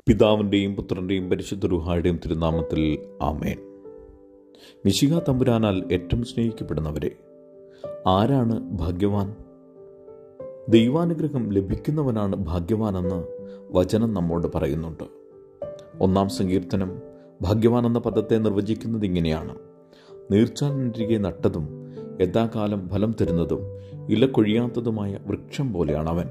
പിതാവിൻ്റെയും പുത്രൻ്റെയും പരിശുദ്ധ റുഹായുടെയും തിരുനാമത്തിൽ ആമേൻ മിശിക തമ്പുരാനാൽ ഏറ്റവും സ്നേഹിക്കപ്പെടുന്നവരെ ആരാണ് ഭാഗ്യവാൻ ദൈവാനുഗ്രഹം ലഭിക്കുന്നവനാണ് ഭാഗ്യവാനെന്ന് വചനം നമ്മോട് പറയുന്നുണ്ട് ഒന്നാം സങ്കീർത്തനം ഭാഗ്യവാൻ എന്ന പദത്തെ നിർവചിക്കുന്നത് ഇങ്ങനെയാണ് നീർച്ചാലിനരികെ നട്ടതും യഥാകാലം ഫലം തരുന്നതും ഇല കൊഴിയാത്തതുമായ വൃക്ഷം പോലെയാണ് അവൻ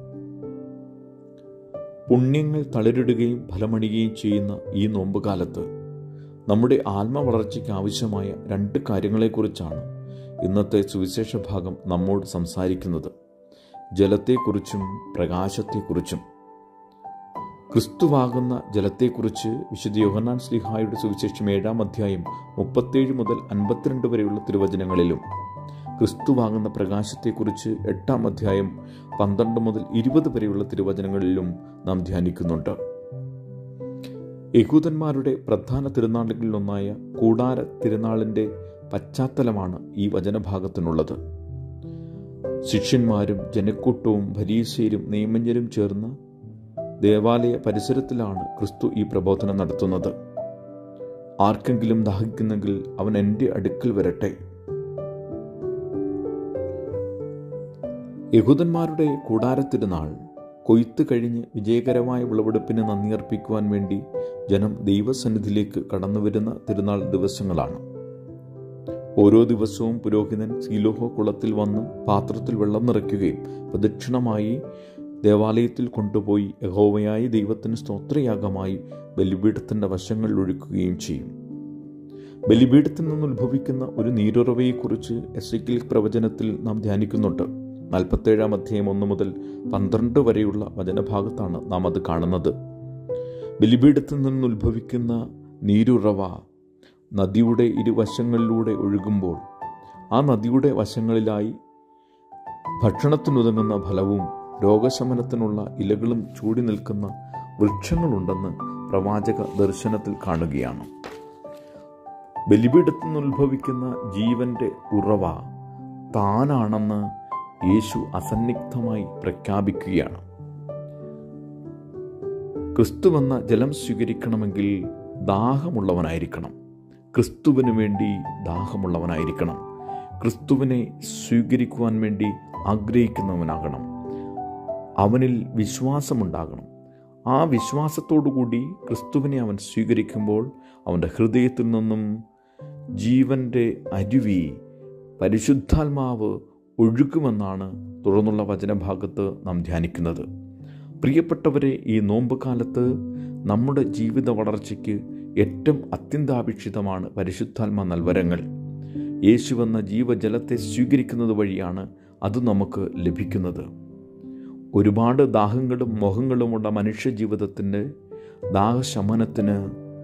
പുണ്യങ്ങൾ തളിരിടുകയും ഫലമണിയുകയും ചെയ്യുന്ന ഈ നോമ്പുകാലത്ത് നമ്മുടെ ആത്മ വളർച്ചയ്ക്ക് ആവശ്യമായ രണ്ട് കാര്യങ്ങളെക്കുറിച്ചാണ് ഇന്നത്തെ സുവിശേഷ ഭാഗം നമ്മോട് സംസാരിക്കുന്നത് ജലത്തെക്കുറിച്ചും പ്രകാശത്തെക്കുറിച്ചും ക്രിസ്തുവാകുന്ന ജലത്തെക്കുറിച്ച് വിശുദ്ധ യോഹന്നാൻ സ്ലിഹായുടെ സുവിശേഷം ഏഴാം അധ്യായം മുപ്പത്തേഴ് മുതൽ അൻപത്തിരണ്ട് വരെയുള്ള തിരുവചനങ്ങളിലും ക്രിസ്തുവാകുന്ന പ്രകാശത്തെക്കുറിച്ച് എട്ടാം അധ്യായം പന്ത്രണ്ട് മുതൽ ഇരുപത് വരെയുള്ള തിരുവചനങ്ങളിലും നാം ധ്യാനിക്കുന്നുണ്ട് യഹൂദന്മാരുടെ പ്രധാന തിരുനാളുകളിലൊന്നായ കൂടാര തിരുനാളിൻ്റെ പശ്ചാത്തലമാണ് ഈ വചനഭാഗത്തിനുള്ളത് ശിഷ്യന്മാരും ജനക്കൂട്ടവും ഭരീശരും നിയമജ്ഞരും ചേർന്ന് ദേവാലയ പരിസരത്തിലാണ് ക്രിസ്തു ഈ പ്രബോധനം നടത്തുന്നത് ആർക്കെങ്കിലും ദാഹിക്കുന്നെങ്കിൽ അവൻ എൻ്റെ അടുക്കൽ വരട്ടെ യഹൂദന്മാരുടെ കൂടാരത്തിരുന്നാൾ കൊയ്ത്ത് കഴിഞ്ഞ് വിജയകരമായ വിളവെടുപ്പിന് നന്ദി അർപ്പിക്കുവാൻ വേണ്ടി ജനം ദൈവസന്നിധിയിലേക്ക് കടന്നുവരുന്ന തിരുനാൾ ദിവസങ്ങളാണ് ഓരോ ദിവസവും പുരോഹിതൻ സീലോഹോ കുളത്തിൽ വന്ന് പാത്രത്തിൽ വെള്ളം നിറയ്ക്കുകയും പ്രദക്ഷിണമായി ദേവാലയത്തിൽ കൊണ്ടുപോയി യഹോവയായ ദൈവത്തിന് സ്തോത്രയാഗമായി ബലിപീഠത്തിൻ്റെ വശങ്ങളിൽ ഒഴുക്കുകയും ചെയ്യും ബലിപീഠത്തിൽ നിന്ന് ഉത്ഭവിക്കുന്ന ഒരു നീരുറവയെക്കുറിച്ച് എസ് പ്രവചനത്തിൽ നാം ധ്യാനിക്കുന്നുണ്ട് നാൽപ്പത്തേഴാം അധ്യായം ഒന്ന് മുതൽ പന്ത്രണ്ട് വരെയുള്ള വചനഭാഗത്താണ് നാം അത് കാണുന്നത് ബലിപീഠത്തിൽ നിന്ന് ഉത്ഭവിക്കുന്ന നീരുറവ നദിയുടെ ഇരുവശങ്ങളിലൂടെ ഒഴുകുമ്പോൾ ആ നദിയുടെ വശങ്ങളിലായി ഭക്ഷണത്തിനുതങ്ങുന്ന ഫലവും രോഗശമനത്തിനുള്ള ഇലകളും ചൂടി നിൽക്കുന്ന വൃക്ഷങ്ങളുണ്ടെന്ന് പ്രവാചക ദർശനത്തിൽ കാണുകയാണ് ബലിപീഠത്തിൽ നിന്ന് ഉത്ഭവിക്കുന്ന ജീവന്റെ ഉറവ താനാണെന്ന് യേശു അസന്നിഗ്ധമായി പ്രഖ്യാപിക്കുകയാണ് ക്രിസ്തുവെന്ന ജലം സ്വീകരിക്കണമെങ്കിൽ ദാഹമുള്ളവനായിരിക്കണം ക്രിസ്തുവിന് വേണ്ടി ദാഹമുള്ളവനായിരിക്കണം ക്രിസ്തുവിനെ സ്വീകരിക്കുവാൻ വേണ്ടി ആഗ്രഹിക്കുന്നവനാകണം അവനിൽ വിശ്വാസമുണ്ടാകണം ആ വിശ്വാസത്തോടുകൂടി ക്രിസ്തുവിനെ അവൻ സ്വീകരിക്കുമ്പോൾ അവൻ്റെ ഹൃദയത്തിൽ നിന്നും ജീവൻ്റെ അരുവി പരിശുദ്ധാത്മാവ് ഒഴുകുമെന്നാണ് തുടർന്നുള്ള വചനഭാഗത്ത് നാം ധ്യാനിക്കുന്നത് പ്രിയപ്പെട്ടവരെ ഈ നോമ്പ് കാലത്ത് നമ്മുടെ ജീവിത വളർച്ചയ്ക്ക് ഏറ്റവും അത്യന്താപേക്ഷിതമാണ് പരിശുദ്ധാത്മ നൽവരങ്ങൾ യേശുവെന്ന ജീവജലത്തെ സ്വീകരിക്കുന്നത് വഴിയാണ് അത് നമുക്ക് ലഭിക്കുന്നത് ഒരുപാട് ദാഹങ്ങളും മോഹങ്ങളുമുള്ള മനുഷ്യ ജീവിതത്തിൻ്റെ ദാഹശമനത്തിന്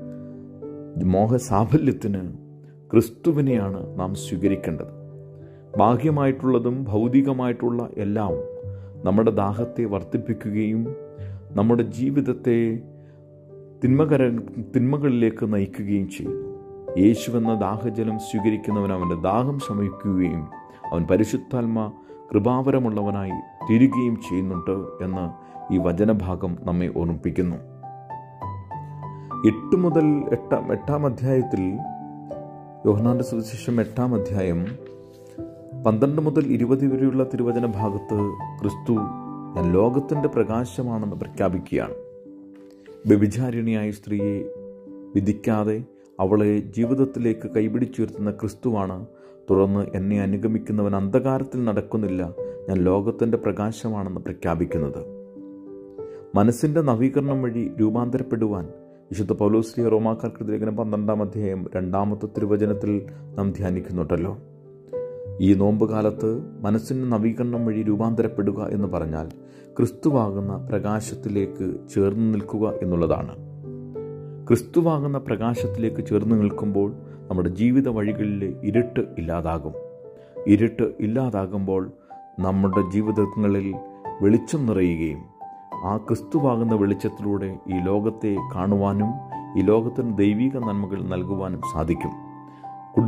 മോഹസാഫല്യത്തിന് ക്രിസ്തുവിനെയാണ് നാം സ്വീകരിക്കേണ്ടത് ബാഹ്യമായിട്ടുള്ളതും ഭൗതികമായിട്ടുള്ള എല്ലാം നമ്മുടെ ദാഹത്തെ വർദ്ധിപ്പിക്കുകയും നമ്മുടെ ജീവിതത്തെ തിന്മകര തിന്മകളിലേക്ക് നയിക്കുകയും ചെയ്യുന്നു യേശുവെന്ന ദാഹജലം സ്വീകരിക്കുന്നവൻ അവൻ്റെ ദാഹം ശമിക്കുകയും അവൻ പരിശുദ്ധാത്മ കൃപാവരമുള്ളവനായി തീരുകയും ചെയ്യുന്നുണ്ട് എന്ന് ഈ വചനഭാഗം നമ്മെ ഓർമ്മിപ്പിക്കുന്നു എട്ട് മുതൽ എട്ടാം എട്ടാം അധ്യായത്തിൽ യോഹനാന്റെ സുവിശേഷം എട്ടാം അധ്യായം പന്ത്രണ്ട് മുതൽ ഇരുപത് വരെയുള്ള തിരുവചന ഭാഗത്ത് ക്രിസ്തു ഞാൻ ലോകത്തിൻ്റെ പ്രകാശമാണെന്ന് പ്രഖ്യാപിക്കുകയാണ് വ്യഭിചാരിണിയായ സ്ത്രീയെ വിധിക്കാതെ അവളെ ജീവിതത്തിലേക്ക് കൈപിടിച്ചുയർത്തുന്ന ക്രിസ്തുവാണ് തുടർന്ന് എന്നെ അനുഗമിക്കുന്നവൻ അന്ധകാരത്തിൽ നടക്കുന്നില്ല ഞാൻ ലോകത്തിൻ്റെ പ്രകാശമാണെന്ന് പ്രഖ്യാപിക്കുന്നത് മനസ്സിൻ്റെ നവീകരണം വഴി രൂപാന്തരപ്പെടുവാൻ വിശുദ്ധ പൗലോസ്ലിയ റോമാക്കാർക്ക് ലേഖനം പന്ത്രണ്ടാം അധ്യായം രണ്ടാമത്തെ തിരുവചനത്തിൽ നാം ധ്യാനിക്കുന്നുണ്ടല്ലോ ഈ നോമ്പ് കാലത്ത് മനസ്സിൻ്റെ നവീകരണം വഴി രൂപാന്തരപ്പെടുക എന്ന് പറഞ്ഞാൽ ക്രിസ്തുവാകുന്ന പ്രകാശത്തിലേക്ക് ചേർന്ന് നിൽക്കുക എന്നുള്ളതാണ് ക്രിസ്തുവാകുന്ന പ്രകാശത്തിലേക്ക് ചേർന്ന് നിൽക്കുമ്പോൾ നമ്മുടെ ജീവിത വഴികളിലെ ഇരുട്ട് ഇല്ലാതാകും ഇരുട്ട് ഇല്ലാതാകുമ്പോൾ നമ്മുടെ ജീവിതങ്ങളിൽ വെളിച്ചം നിറയുകയും ആ ക്രിസ്തുവാകുന്ന വെളിച്ചത്തിലൂടെ ഈ ലോകത്തെ കാണുവാനും ഈ ലോകത്തിന് ദൈവിക നന്മകൾ നൽകുവാനും സാധിക്കും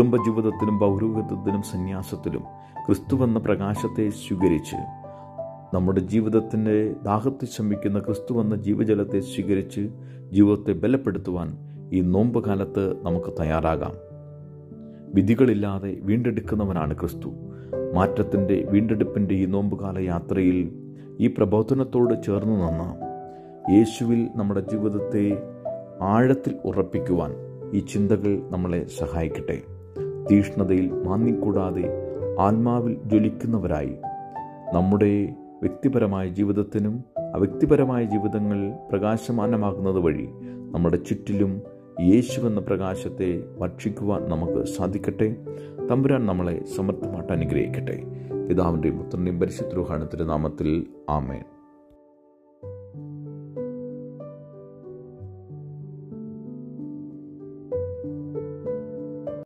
കുടുംബജീവിതത്തിലും പൗരോഹിത്യത്തിലും സന്യാസത്തിലും ക്രിസ്തുവെന്ന പ്രകാശത്തെ സ്വീകരിച്ച് നമ്മുടെ ജീവിതത്തിൻ്റെ ദാഹത്തിൽ ശമിക്കുന്ന ക്രിസ്തു എന്ന ജീവജലത്തെ സ്വീകരിച്ച് ജീവിതത്തെ ബലപ്പെടുത്തുവാൻ ഈ നോമ്പ് കാലത്ത് നമുക്ക് തയ്യാറാകാം വിധികളില്ലാതെ വീണ്ടെടുക്കുന്നവനാണ് ക്രിസ്തു മാറ്റത്തിൻ്റെ വീണ്ടെടുപ്പിൻ്റെ ഈ നോമ്പുകാല യാത്രയിൽ ഈ പ്രബോധനത്തോട് ചേർന്ന് നിന്ന് യേശുവിൽ നമ്മുടെ ജീവിതത്തെ ആഴത്തിൽ ഉറപ്പിക്കുവാൻ ഈ ചിന്തകൾ നമ്മളെ സഹായിക്കട്ടെ തീഷ്ണതയിൽ മാന്യം കൂടാതെ ആത്മാവിൽ ജ്വലിക്കുന്നവരായി നമ്മുടെ വ്യക്തിപരമായ ജീവിതത്തിനും അവ്യക്തിപരമായ ജീവിതങ്ങൾ പ്രകാശമാനമാകുന്നത് വഴി നമ്മുടെ ചുറ്റിലും യേശുവെന്ന പ്രകാശത്തെ ഭക്ഷിക്കുവാൻ നമുക്ക് സാധിക്കട്ടെ തമ്പുരാൻ നമ്മളെ സമർത്ഥമായിട്ട് അനുഗ്രഹിക്കട്ടെ പിതാവിൻ്റെയും പുത്രൻ്റെയും പരിശുദ്ധ നാമത്തിൽ ആമേൻ